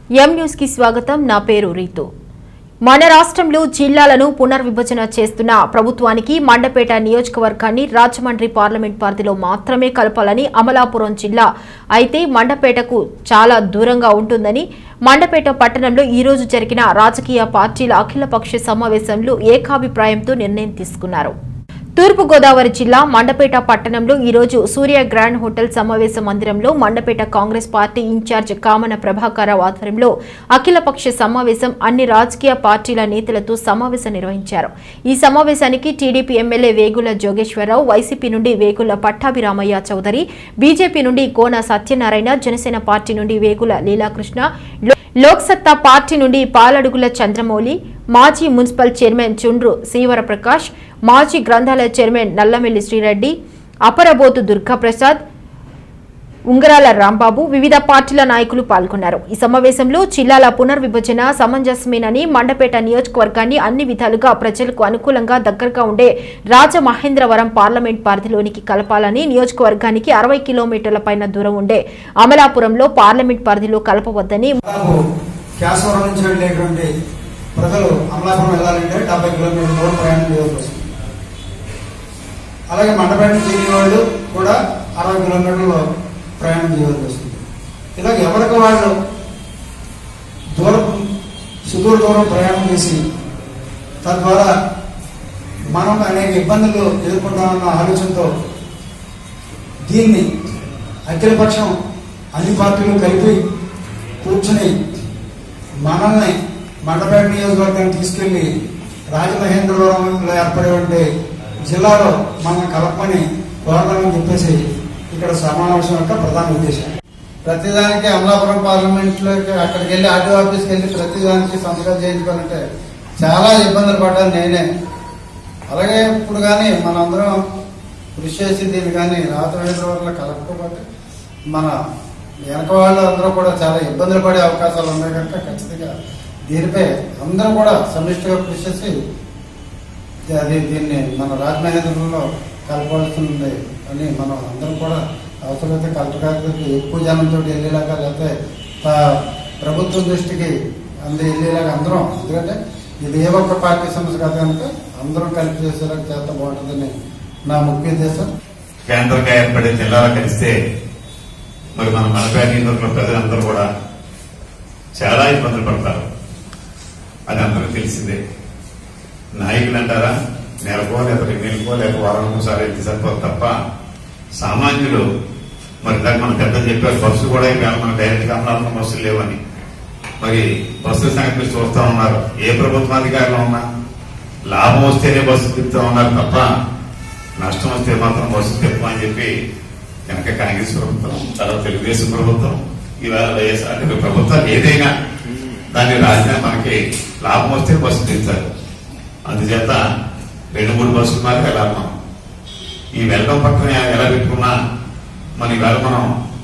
M news కి స్వాగతం నా పేరు రీతు మన రాష్ట్రంలో జిల్లాలను పునర్విభజన చేస్తున్న ప్రభుత్వానికి మండపేట నియోజకవర్గాన్ని రాజమండ్రి పార్లమెంట్ పరిధిలో మాత్రమే కలపాలని అమలాపురం జిల్లా అయితే మండపేటకు చాలా దూరంగా ఉంటుందని మండపేట పట్టణంలో ఈ రోజు జరిగిన రాజకీయ పార్టీల అఖిలపక్ష సమావేశంలో ఏకాభిప్రాయంతో నిర్ణయం తీసుకున్నారు తూర్పుగోదావరి జిల్లా మండపేట పట్టణంలో ఈ రోజు సూర్య గ్రాండ్ హోటల్ సమావేశ మందిరంలో మండపేట కాంగ్రెస్ పార్టీ ఇన్ఛార్జ్ కామన ప్రభాకరరావు ఆధ్వర్యంలో అఖిలపక్ష సమావేశం అన్ని రాజకీయ పార్టీల నేతలతో సమావేశం నిర్వహించారు ఈ సమావేశానికి TDP MLA Vegula Jogeswararao YCP నుండి వేగుల పట్టాభిరామయ్య చౌదరి బీజేపీ నుండి కోన సత్యనారాయణ జనసేన పార్టీ నుండి వేగుల లీలాకృష్ణ లో- లోక్సత్తా పార్టీ నుండి పాలడుగుల చంద్రమౌళి మాజీ మున్సిపల్ చైర్మన్ చుండ్రు శ్రీవరప్రకాష్ మాజీ గ్రంథాలయ చైర్మన్ నల్లమెల్లి శ్రీరెడ్డి అపరబోతు దుర్గాప్రసాద్ ఉంగరాల రాంబాబు వివిధ పార్టీల నాయకులు పాల్గొన్నారు ఈ సమావేశంలో జిల్లాల పునర్విభజన సమంజసమేనని మండపేట నియోజకవర్గాన్ని అన్ని విధాలుగా ప్రజలకు అనుకూలంగా దగ్గరగా ఉండే రాజమహేంద్రవరం పార్లమెంట్ పరిధిలోనికి కలపాలని నియోజకవర్గానికి అరవై కిలోమీటర్ల పైన దూరం ఉండే అమలాపురంలో పార్లమెంట్ పరిధిలో కలపవద్దని దాదాపు కేశవరం నుంచి వెళ్ళేటువంటి ప్రజలు అమలాపురం వెళ్ళాలంటే డెబ్బై కిలోమీటర్ల దూరం ప్రయాణం చేయవలసి వస్తుంది అలాగే మండపేట చేరి వాళ్ళు కూడా అరవై కిలోమీటర్లు ప్రయాణం చేయవలసి వస్తుంది ఇలా ఎవరికి వాళ్ళు దూరం సుదూర దూరం ప్రయాణం చేసి తద్వారా మనం అనేక ఇబ్బందులు ఎదుర్కొంటామన్న ఆలోచనతో దీన్ని అఖిలపక్షం అన్ని పార్టీలు కలిపి కూర్చుని మనల్ని మండపేట నియోజకవర్గాన్ని తీసుకెళ్లి రాజమహేంద్రవరంలో ఏర్పడే జిల్లాలో మనం కలపమని కోరదామని చెప్పేసి ఇక్కడ సమావేశం యొక్క ప్రధాన ఉద్దేశం ప్రతిదానికి అమలాపురం పార్లమెంట్ లోకి అక్కడికి వెళ్ళి ఆర్డీ ఆఫీస్కి వెళ్ళి ప్రతిదానికి సంతకాలు చేయించుకోవాలంటే చాలా ఇబ్బందులు పడ్డాను నేనే అలాగే ఇప్పుడు కానీ మనందరం కృషి చేసి దీన్ని కానీ రాత్రి వల్ల కలపకపోతే మన వెనక వాళ్ళు అందరూ కూడా చాలా ఇబ్బందులు పడే అవకాశాలు ఉన్నాయి కనుక ఖచ్చితంగా దీనిపై అందరూ కూడా సమిష్టిగా కృషి చేసి అది దీన్ని మన రాజమహేంద్రంలో కలపవలసింది అని మనం అందరం కూడా అవసరమైతే కలెక్టర్ గారికి ఎక్కువ జనంతో వెళ్ళేలాగా లేకపోతే ప- ప్రభుత్వం దృష్టికి అంది వెళ్ళేలాగా అందరం ఎందుకంటే ఇది ఏ ఒక్క పార్టీ సమస్య కాదు కనుక అందరం కలిపి చేసేలాగా చేస్తే బాగుంటుందని నా ముఖ్య ఉద్దేశం కేంద్రంగా ఏర్పడే జిల్లాలు కలిస్తే మరి మన మనపేట నియోజకవర్గంలో ప్రజలందరూ కూడా చాలా ఇబ్బందులు పడతారు అది అందరికీ తెలిసిందే నాయకులు అంటారా నెలకో లేక రెండు నెలకో లేక వారం ఒకసారి ఎత్తి సరిపోదు తప్ప సామాన్యులు మరి ఇందాక మన పెద్దలు చెప్పారు బస్సు కూడా ఇవాళ మన డైరెక్ట్ గా అమలాపురం బస్సులు లేవని మరి బస్సుల సంగతి మీరు చూస్తా ఉన్నారు ఏ ప్రభుత్వ అధికారులు ఉన్నా లాభం వస్తేనే బస్సు తిప్పుతా ఉన్నారు తప్ప నష్టం వస్తే మాత్రం బస్సు తిప్పమని చెప్పి వెనక కాంగ్రెస్ ప్రభుత్వం తర్వాత తెలుగుదేశం ప్రభుత్వం ఇవాళ వైఎస్ఆర్ ప్రభుత్వాలు ఏదైనా దాని రాజధాని మనకి లాభం వస్తే బస్సు తిప్పుతారు అందుచేత రెండు మూడు బస్సులు మారి వెళ్ళాలి మనం ఈ వెళ్ళడం పక్కన ఎలా పెట్టుకున్నా మన ఇవాళ మనం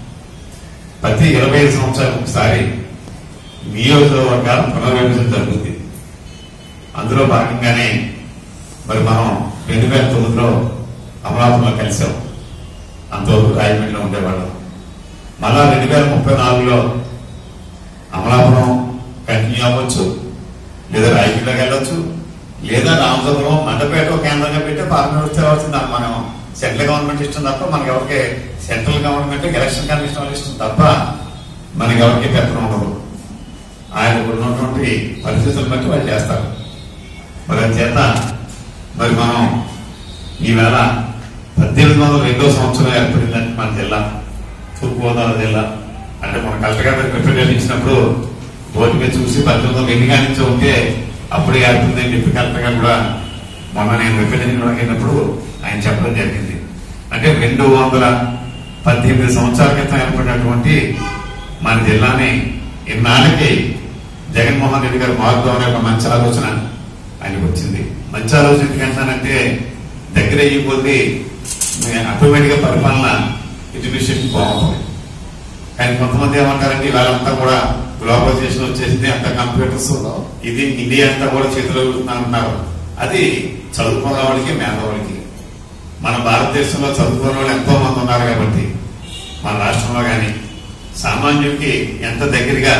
ప్రతి ఇరవై ఐదు సంవత్సరాలకు ఒకసారి నియోజకవర్గాల పునర్విభజన జరుగుతుంది అందులో భాగంగానే మరి మనం రెండు వేల తొమ్మిదిలో అమలాపురంలో కలిసాం అంతవరకు రాజమండ్రిలో ఉండేవాళ్ళం మళ్ళా రెండు వేల ముప్పై నాలుగులో అమలాపురం కంటిన్యూ అవ్వచ్చు లేదా రాయగఢకి వెళ్ళొచ్చు లేదా రామచంద్రం మండపేట కేంద్రంగా పెట్టి పార్లమెంట్ వస్తే వచ్చింది మనం సెంట్రల్ గవర్నమెంట్ ఇష్టం తప్ప మనకి ఎవరికి సెంట్రల్ గవర్నమెంట్ ఎలక్షన్ కమిషన్ వాళ్ళు ఇష్టం తప్ప మనకి ఎవరికి పెత్తనం ఉండదు ఆయన ఉన్నటువంటి పరిస్థితులను బట్టి వాళ్ళు చేస్తారు మరి అందుచేత మరి మనం ఈవేళ పద్దెనిమిది వందల రెండో సంవత్సరం ఏర్పడిందంటే మన జిల్లా తూర్పుగోదావరి జిల్లా అంటే మన కలెక్టర్ గారి రిప్రజెంట్ ఇచ్చినప్పుడు బోర్డు మీద చూసి పద్దెనిమిది వందల ఎన్ని కానించి ఉంటే అప్పుడు ఏర్పడిందని చెప్పి కలెక్టర్ గారు కూడా మొన్న నేను రిప్రజెంట్ వెళ్ళినప్పుడు ఆయన చెప్పడం జరిగింది అంటే రెండు వందల పద్దెనిమిది సంవత్సరాల క్రితం ఏర్పడినటువంటి మన జిల్లాని ఇన్నాళ్ళకి జగన్మోహన్ రెడ్డి గారు మారుదాం అనే ఒక మంచి ఆలోచన ఆయనకు వచ్చింది మంచి ఆలోచన ఎందుకంటానంటే దగ్గర అయ్యి కొద్ది ఆటోమేటిక్ గా పరిపాలన ఎడ్యుకేషన్ బాగుంటుంది కానీ కొంతమంది ఏమంటారంటే వాళ్ళంతా కూడా గ్లోబలైజేషన్ వచ్చేసింది అంత కంప్యూటర్స్ ఇది ఇండియా అంతా కూడా చేతిలో అంటున్నారు అది చదువుకున్న వాళ్ళకి మేధావులకి మన భారతదేశంలో చదువుకున్న వాళ్ళు ఎంతో మంది ఉన్నారు కాబట్టి మన రాష్ట్రంలో కానీ సామాన్యుడికి ఎంత దగ్గరగా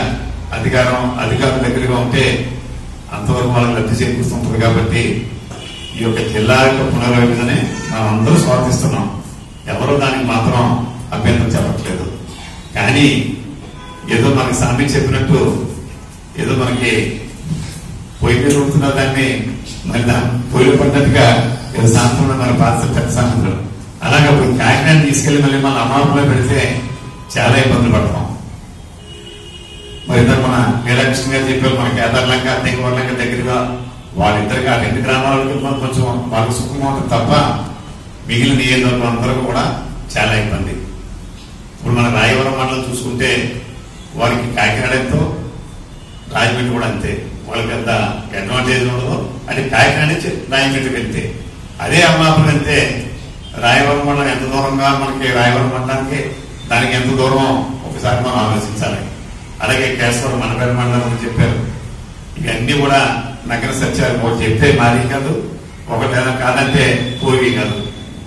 అధికారం అధికారం దగ్గరగా ఉంటే అంతవరకు వాళ్ళకి లబ్ధి చేకూరుతుంటుంది కాబట్టి ఈ యొక్క జిల్లా యొక్క పునర్విభజనే మనం అందరూ స్వాగతిస్తున్నాం ఎవరు దానికి మాత్రం అభ్యంతరం చెప్పట్లేదు కానీ ఏదో మనకి సామి చెప్పినట్టు ఏదో మనకి పొయ్యి మీద ఉంటున్న దాన్ని మరి దాని పొయ్యిలో పడ్డట్టుగా ఏదో సాంతం మన పాత్ర పెద్ద సాంతం అలాగే ఇప్పుడు కాకినాడ తీసుకెళ్లి మళ్ళీ మన అమరాపులో పెడితే చాలా ఇబ్బందులు పడతాం మరి ఇద్దరు మన వీరాకృష్ణ గారు చెప్పారు మన కేదార్లంక తెంగవర్లంక దగ్గరగా వాళ్ళిద్దరికి ఆ రెండు గ్రామాలకు మనం కొంచెం వాళ్ళకి సుఖంగా ఉంటుంది తప్ప మిగిలిన నియోజకవర్గం అందరూ కూడా చాలా ఇబ్బంది ఇప్పుడు మన రాయవరం మండలం చూసుకుంటే వారికి కాకినాడ ఎంతో రాజమండ్రి కూడా అంతే వాళ్ళకి పెద్ద అడ్వాంటేజ్ ఉండదు అంటే కాకినాడ నుంచి రాజమండ్రికి వెళ్తే అదే అమలాపురం వెళ్తే రాయవరం మండలం ఎంత దూరంగా మనకి రాయవరం మండలానికి దానికి ఎంత దూరం ఒకసారి మనం ఆలోచించాలి అలాగే కేశవరం మనపేట మండలం అని చెప్పారు ఇవన్నీ కూడా నగర సత్యాలు ఒకటి చెప్తే మారి కాదు ఒకటేనా కాదంటే పూర్వీ కాదు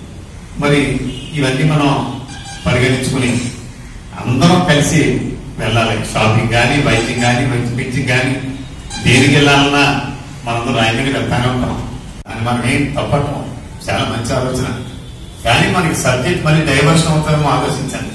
మరి ఇవన్నీ మనం పరిగణించుకుని అందరం కలిసి వెళ్ళాలి షాపింగ్ కానీ బైకింగ్ కానీ పిచ్చింగ్ కానీ దేనికి వెళ్ళాలన్నా మనందరం రాయమండ్రి వెళ్తానే ఉంటాం అని మనం ఏం తప్పటం చాలా మంచి ఆలోచన కానీ మనకి సబ్జెక్ట్ మళ్ళీ డైవర్షన్ అవుతామో ఆలోచించండి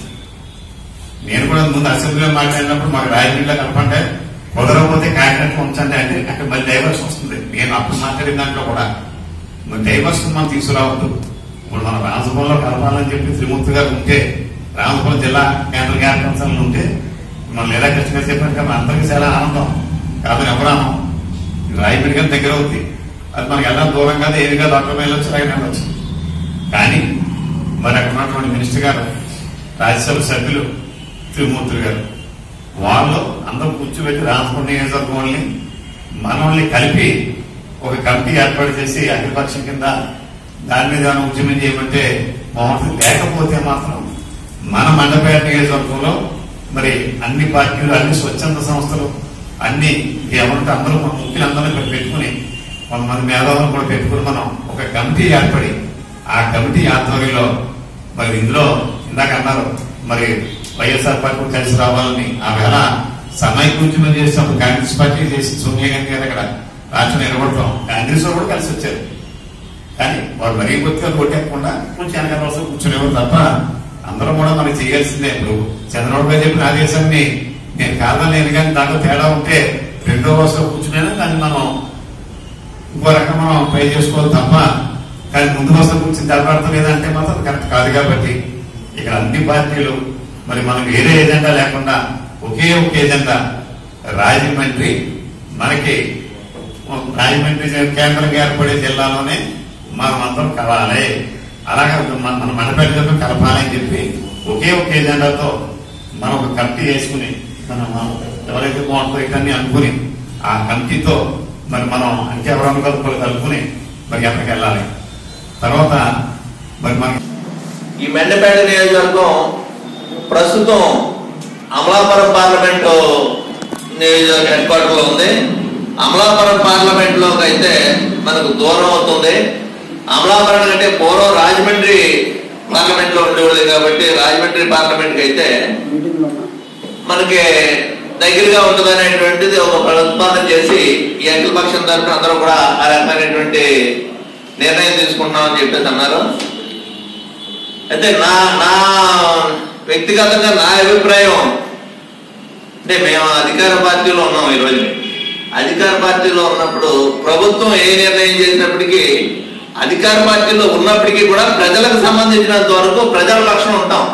నేను కూడా ముందు అసెంబ్లీలో మాట్లాడినప్పుడు మాకు రాజమండ్రిలో కలపంటే కుదరకపోతే కాకినాడలో ఉంచండి అంటే అక్కడ మళ్ళీ డైవర్షన్ వస్తుంది నేను అప్పుడు మాట్లాడిన దాంట్లో కూడా మరి డైవర్షన్ మనం తీసుకురావద్దు ఇప్పుడు మనం రాజభవన్లో కలపాలని చెప్పి త్రిమూర్తి గారు ఉంటే రాజభవన్ జిల్లా కేంద్ర కార్యక్రమాలు ఉంటే మనం లేదా కృష్ణ గారు చెప్పారు కదా అందరికీ చాలా ఆనందం కాదని ఎవరానం రాయపేట గారి దగ్గర అవుతుంది అది మనకి ఎలా దూరం కాదు ఏది కాదు అక్కడ వెళ్ళొచ్చు రాయన వెళ్ళొచ్చు కానీ మరి అక్కడ ఉన్నటువంటి మినిస్టర్ గారు రాజ్యసభ సభ్యులు త్రిమూర్తులు గారు వాళ్ళు అందరూ కూర్చోబెట్టి రాజభవన్ నియోజకవర్గం వాళ్ళని మనల్ని కలిపి ఒక కమిటీ ఏర్పాటు చేసి అఖిలపక్షం కింద దాని మీద ఏమైనా ఉద్యమం చేయమంటే మోహన్ లేకపోతే మాత్రం మన మండపేట నియోజకవర్గంలో మరి అన్ని పార్టీలు అన్ని స్వచ్ఛంద సంస్థలు అన్ని ఏమంటే అందరూ మన ముఖ్యులందరూ ఇక్కడ పెట్టుకుని కొంతమంది మేధావులను కూడా పెట్టుకుని మనం ఒక కమిటీ ఏర్పడి ఆ కమిటీ ఆధ్వర్యంలో మరి ఇందులో ఇందాక అన్నారు మరి వైఎస్ఆర్ పార్టీ కలిసి రావాలని ఆ వేళ సమైక్యూద్యమం చేసినప్పుడు కాంగ్రెస్ పార్టీ చేసి సోనియా గాంధీ గారు అక్కడ రాష్ట్రం నిలబడతాం కాంగ్రెస్ వాళ్ళు కూడా కలిసి వచ్చారు కానీ వాడు మరీ కొద్దిగా కొట్టేయకుండా కొంచెం వెనకాల వస్తే కూర్చునేవారు తప్ప అందరూ కూడా మనకి చేయాల్సిందే ఇప్పుడు చంద్రబాబు గారు చెప్పిన ఆదేశాన్ని నేను కాదలేను కానీ దాంట్లో తేడా ఉంటే రెండో వరుసలో కూర్చునేనా దాన్ని మనం ఇంకో రకం మనం పే చేసుకోవాలి తప్ప కానీ ముందు వరుసలో కూర్చుని తెలపడతాం లేదంటే మాత్రం కరెక్ట్ కాదు కాబట్టి ఇక్కడ అన్ని పార్టీలు మరి మనం వేరే ఎజెండా లేకుండా ఒకే ఒక ఎజెండా రాజమండ్రి మనకి రాజమండ్రి కేంద్రంగా ఏర్పడే జిల్లాలోనే మనం అందరం కలవాలి అలాగే మన మన మండపేట కలపాలి అని చెప్పి ఒకే ఒక ఎజెండాతో మనం ఒక కమిటీ వేసుకుని మనం ఎవరైతే బాగుంటుందో ఇవన్నీ అనుకుని ఆ కమిటీతో మరి మనం అంటే ఎవరు కలుపుకొని కలుపుకుని మరి ఎక్కడికి వెళ్ళాలి తర్వాత మరి మనకి ఈ మెండపేట నియోజకవర్గం ప్రస్తుతం అమలాపురం పార్లమెంటు నియోజకవర్గ హెడ్ క్వార్టర్ లో ఉంది అమలాపురం పార్లమెంట్ లోకి అయితే మనకు దూరం అవుతుంది అమలాపురం కంటే పూర్వం రాజమండ్రి పార్లమెంట్ లో ఉండేవాళ్ళు కాబట్టి రాజమండ్రి పార్లమెంట్ కి అయితే మనకి దగ్గరగా ఉంటుంది అనేటువంటిది ఒక ప్రతిపాదన చేసి ఈ అఖిల పక్షం తరఫున అందరూ కూడా ఆ రకమైనటువంటి నిర్ణయం తీసుకుంటున్నామని చెప్పేసి అన్నారు అయితే నా నా వ్యక్తిగతంగా నా అభిప్రాయం అంటే మేము అధికార పార్టీలో ఉన్నాం ఈరోజు అధికార పార్టీలో ఉన్నప్పుడు ప్రభుత్వం ఏ నిర్ణయం చేసినప్పటికీ అధికార పార్టీలో ఉన్నప్పటికీ కూడా ప్రజలకు సంబంధించినంత వరకు ప్రజల లక్షణం ఉంటాం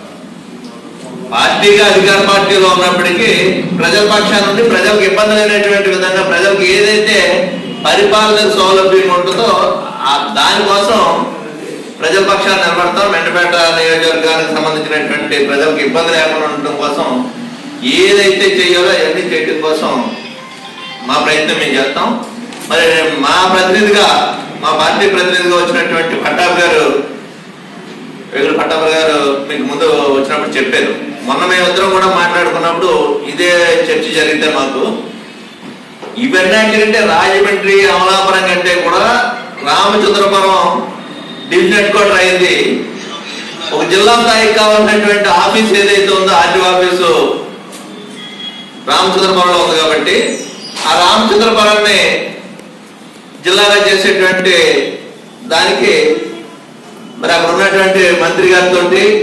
పార్టీగా అధికార పార్టీలో ఉన్నప్పటికీ ప్రజల పక్షాన నుండి ప్రజలకు ఇబ్బంది లేనటువంటి విధంగా ప్రజలకు ఏదైతే పరిపాలన సౌలభ్యం ఉంటుందో ఆ దానికోసం ప్రజల పక్షాన్ని నిలబడతాం మెండపేట నియోజకవర్గానికి సంబంధించినటువంటి ప్రజలకు ఇబ్బంది లేకుండా ఉండటం కోసం ఏదైతే చేయాలో అవన్నీ చేయడం కోసం మా ప్రయత్నం మేము చేస్తాం మరి మా ప్రతినిధిగా మా పార్టీ ప్రతినిధిగా వచ్చినటువంటి పట్టాభి గారు వేగుల పట్టాభి గారు మీకు ముందు వచ్చినప్పుడు చెప్పారు మొన్న మేమిద్దరం కూడా మాట్లాడుకున్నప్పుడు ఇదే చర్చ జరిగితే మాకు ఇవన్నీ రాజమండ్రి అమలాపురం కంటే కూడా రామచంద్రపురం డివిజన్ హెడ్ క్వార్టర్ అయింది ఒక జిల్లా స్థాయికి కావాల్సినటువంటి ఆఫీస్ ఏదైతే ఉందో ఆర్టీ ఆఫీసు రామచంద్రపురంలో ఉంది కాబట్టి ఆ రామచంద్రపురాన్ని జిల్లాగా చేసేటువంటి దానికి మరి అక్కడ ఉన్నటువంటి మంత్రి గారితో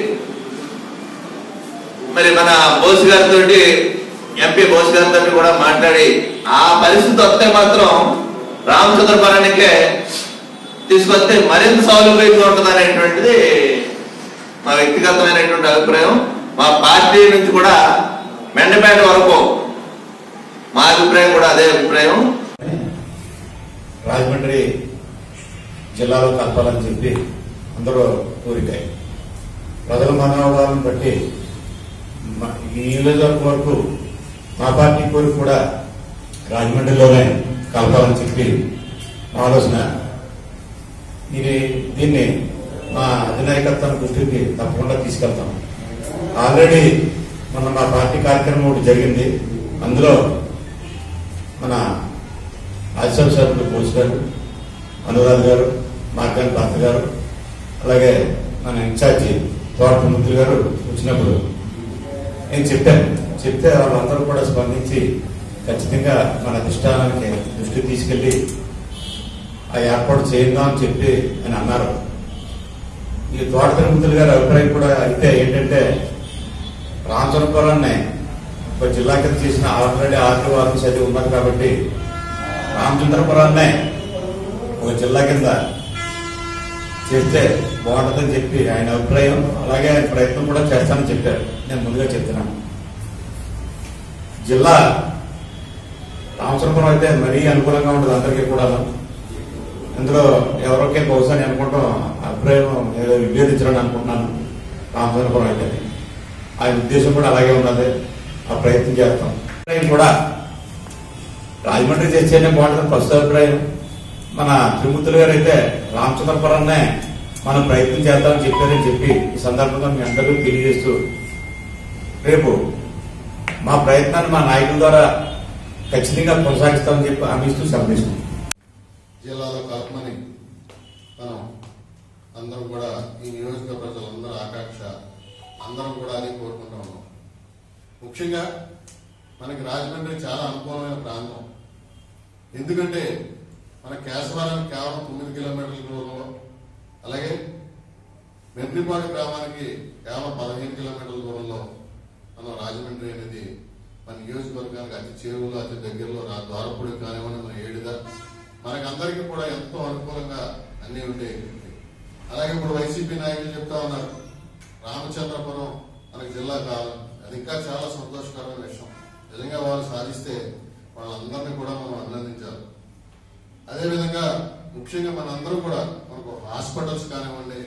మరి మన బోస్ గారితో ఎంపీ బోస్ గారితో కూడా మాట్లాడి ఆ పరిస్థితి వస్తే మాత్రం రామచంద్రపురానికే తీసుకొస్తే మరింత సౌలభ్యంగా ఉంటుంది అనేటువంటిది మా వ్యక్తిగతమైనటువంటి అభిప్రాయం మా పార్టీ నుంచి కూడా మెండపేట వరకు మా అభిప్రాయం కూడా అదే అభిప్రాయం రాజమండ్రి జిల్లాలో కలపాలని చెప్పి అందరూ కోరికాయి ప్రజల మనోభావాలను బట్టి మ- ఈ నియోజకవర్గం వరకు మా పార్టీ కోరిక కూడా రాజమండ్రిలోనే కలపాలని చెప్పి మా ఆలోచన ఇది దీన్ని మా అధినాయకత్వాన్ని దృష్టికి తప్పకుండా తీసుకెళ్తాం ఆల్రెడీ మన మా పార్టీ కార్యక్రమం ఒకటి జరిగింది అందులో మన రాజ్యసభ సభ్యులు బోస్ గారు అనురాధ్ గారు మార్గాన్ భర్త గారు అలాగే మన ఇన్ఛార్జి తోట మంత్రి గారు వచ్చినప్పుడు నేను చెప్పాను చెప్తే వాళ్ళందరూ కూడా స్పందించి ఖచ్చితంగా మన అధిష్టానానికి దృష్టికి తీసుకెళ్లి ఆ ఏర్పాటు చేద్దాం అని చెప్పి అని అన్నారు ఈ తోట తిరుమతులు గారి అభిప్రాయం కూడా అయితే ఏంటంటే రామచంద్రపురాన్ని ఒక జిల్లా కింద చేసిన ఆల్రెడీ ఆర్టీ ఆఫీస్ అది ఉన్నది కాబట్టి రామచంద్రపురాన్నే ఒక జిల్లా కింద చేస్తే బాగుంటుందని చెప్పి ఆయన అభిప్రాయం అలాగే ఆయన ప్రయత్నం కూడా చేస్తానని చెప్పారు నేను ముందుగా చెప్తున్నాను జిల్లా రామచంద్రపురం అయితే మరీ అనుకూలంగా ఉంటుంది అందరికీ కూడా ఇందులో ఎవరికే బహుశా నేను అనుకుంటాం అభిప్రాయం ఏదో విభేదించాలని అనుకుంటున్నాను రామచంద్రపురం అయితే ఆయన ఉద్దేశం కూడా అలాగే ఉన్నది ఆ ప్రయత్నం చేస్తాం అభిప్రాయం కూడా రాజమండ్రి చేస్తేనే బాగుంటుంది ఫస్ట్ అభిప్రాయం మన త్రిమూర్తులు గారు అయితే రామచంద్రపురాన్నే మనం ప్రయత్నం చేద్దామని చెప్పారని చెప్పి ఈ సందర్భంగా మీ అందరికీ తెలియజేస్తూ రేపు మా ప్రయత్నాన్ని మా నాయకుల ద్వారా ఖచ్చితంగా కొనసాగిస్తామని చెప్పి హామీస్తూ సమర్పిస్తున్నాం జిల్లాలో కలపమని మనం అందరం కూడా ఈ నియోజక ప్రజలందరూ ఆకాంక్ష అందరం కూడా అదే కోరుకుంటూ ఉన్నాం ముఖ్యంగా మనకి రాజమండ్రి చాలా అనుకూలమైన ప్రాంతం ఎందుకంటే మన కేశవరానికి కేవలం తొమ్మిది కిలోమీటర్ల దూరంలో అలాగే మెండ్రిపాడు గ్రామానికి కేవలం పదిహేను కిలోమీటర్ల దూరంలో మనం రాజమండ్రి అనేది మన నియోజకవర్గానికి అతి చేరువలో అతి దగ్గరలో రా ద్వారపూడి కానివ్వండి మన ఏడుదా మనకందరికీ కూడా ఎంతో అనుకూలంగా అన్ని ఉండేవి అలాగే ఇప్పుడు వైసీపీ నాయకులు చెప్తా ఉన్నారు రామచంద్రపురం మనకి జిల్లా కావాలి అది ఇంకా చాలా సంతోషకరమైన విషయం నిజంగా వాళ్ళు సాధిస్తే వాళ్ళందరినీ కూడా మనం అభినందించాలి అదేవిధంగా ముఖ్యంగా మనందరూ కూడా మనకు హాస్పిటల్స్ కానివ్వండి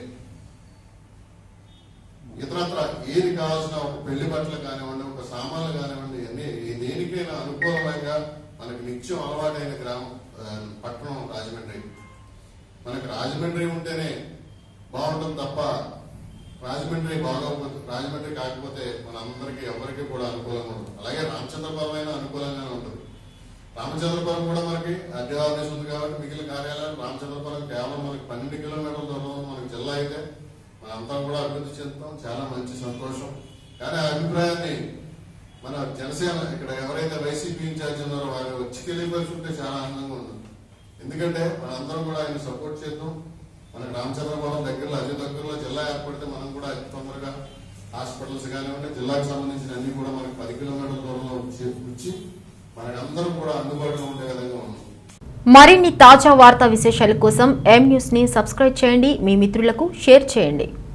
ఇతరత్ర ఏది కావాల్సిన ఒక పెళ్లి బట్టలు కానివ్వండి ఒక సామాన్లు కానివ్వండి అన్ని ఏ దేనికైనా అనుకూలమైన మనకి నిత్యం అలవాటైన గ్రామం ఆ, పట్టణం రాజమండ్రి మనకి రాజమండ్రి ఉంటేనే బాగుంటుంది తప్ప రాజమండ్రి బాగోకపోతే రాజమండ్రి కాకపోతే మనందరికీ ఎవరికి కూడా అనుకూలంగా ఉంటుంది అలాగే రామచంద్రపురం అయినా అనుకూలంగానే ఉంటుంది రామచంద్రపురం కూడా మనకి అడ్డే ఆఫీస్ ఉంది కాబట్టి మిగిలిన కార్యాలయం రామచంద్రపురం కేవలం మనకి పన్నెండు కిలోమీటర్ల దూరంలో మనకి జిల్లా అయితే మనందరం కూడా అభివృద్ధి చెందుతాం చాలా మంచి సంతోషం కానీ ఆ అభిప్రాయాన్ని మన జనసేన ఇక్కడ ఎవరైతే వైసీపీ ఇన్ఛార్జ్ ఉన్నారో వారు వచ్చి తెలియపరుచుంటే చాలా ఆనందంగా ఉంటుంది ఎందుకంటే మనందరం కూడా ఆయన సపోర్ట్ చేద్దాం మనకి రామచంద్రపురం దగ్గరలో అతి దగ్గరలో జిల్లా ఏర్పడితే మనం కూడా అతి తొందరగా హాస్పిటల్స్ కానివ్వండి జిల్లాకు సంబంధించిన అన్ని కూడా మనకి పది కిలోమీటర్ల దూరంలో చేకూర్చి మనకి అందరం కూడా అందుబాటులో ఉండే విధంగా ఉన్నాం మరిన్ని తాజా వార్తా విశేషాల కోసం ఎం న్యూస్ ని సబ్స్క్రైబ్ చేయండి మీ మిత్రులకు షేర్ చేయండి